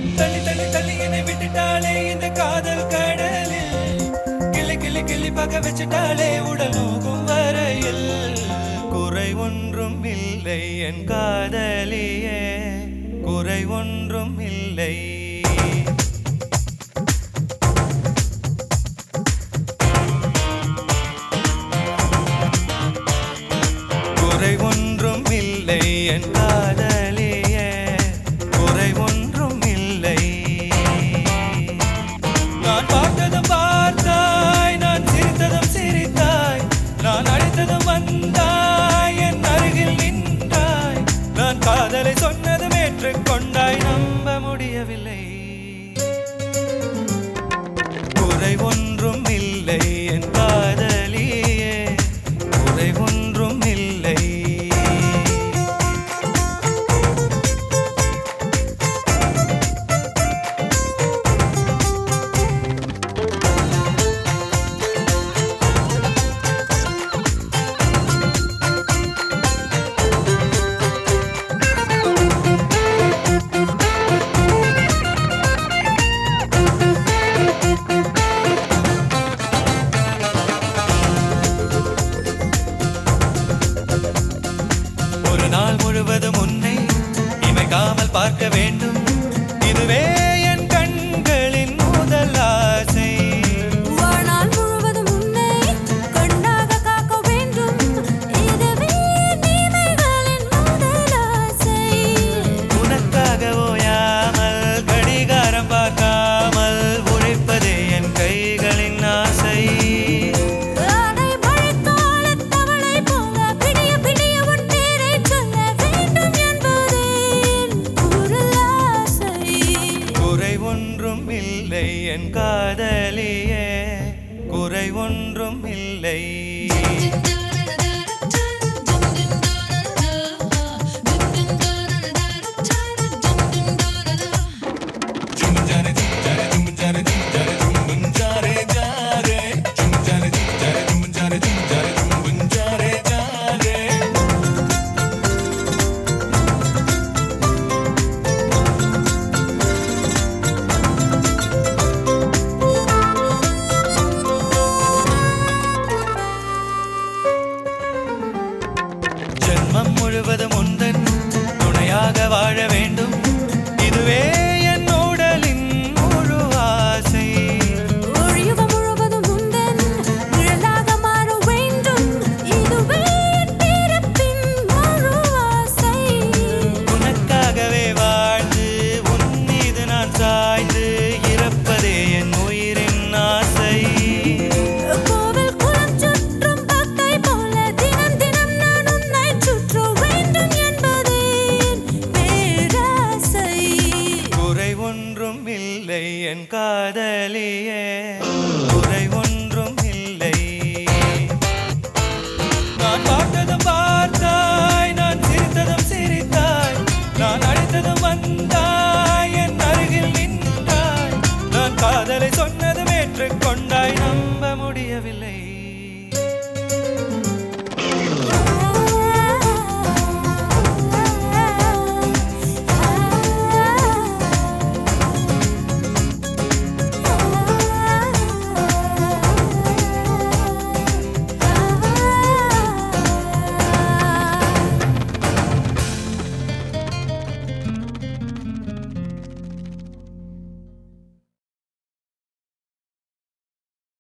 தள்ளி தள்ளி தள்ளி என்னை விட்டுட்டாளே இந்த காதல் கடலில் கிளி கிளி கிளி பக்க வச்சுட்டாளே உடல் நோகும் வரையில் குறை ஒன்றும் இல்லை என் காதலியே குறை ஒன்றும் இல்லை குறை ஒன்றும் இல்லை என் காதலியே குறை ஒன்றும் இல்லை நான் பார்த்ததும் பார்த்தாய் நான் சிரித்ததும் சிரித்தாய் நான் அழைத்ததும் வந்தாய் என் அருகில் நின்றாய் நான் காதலை சொன்னதும் ஏற்றுக்கொண்டாய் நம்ப முடியவில்லை குறை ஒன்றும் இல்லை என் காதலியே குறை ஒன்றும் இல்லை ஒரு நாள் முழுவதும் உன்னை இமைக்காமல் பார்க்க வேண்டும் இதுவே என் கண்களின் முதல் ஆசை வாழ்நாள் முழுவதும் உன்னை கண்ணாக காக்க வேண்டும் இதுவே நீமைகளின் முதல் ஆசை உனக்காக ஓயாமல் கடிகாரம் பார்க்காமல் உழைப்பதே என் கைகளின் ஆசை ஆடை மழைக்காலத் தவளை போல பிடிய பிடிய உன் பேரைச் சொல்ல வேண்டும் என்பதே என் குரல் ஆசை குறை ஒன்றும் இல்லை என் காதலியே குறை ஒன்றும் இல்லை ஜென்மம் முழுவதும் உந்தன் துணையாக வாழ வேண்டும்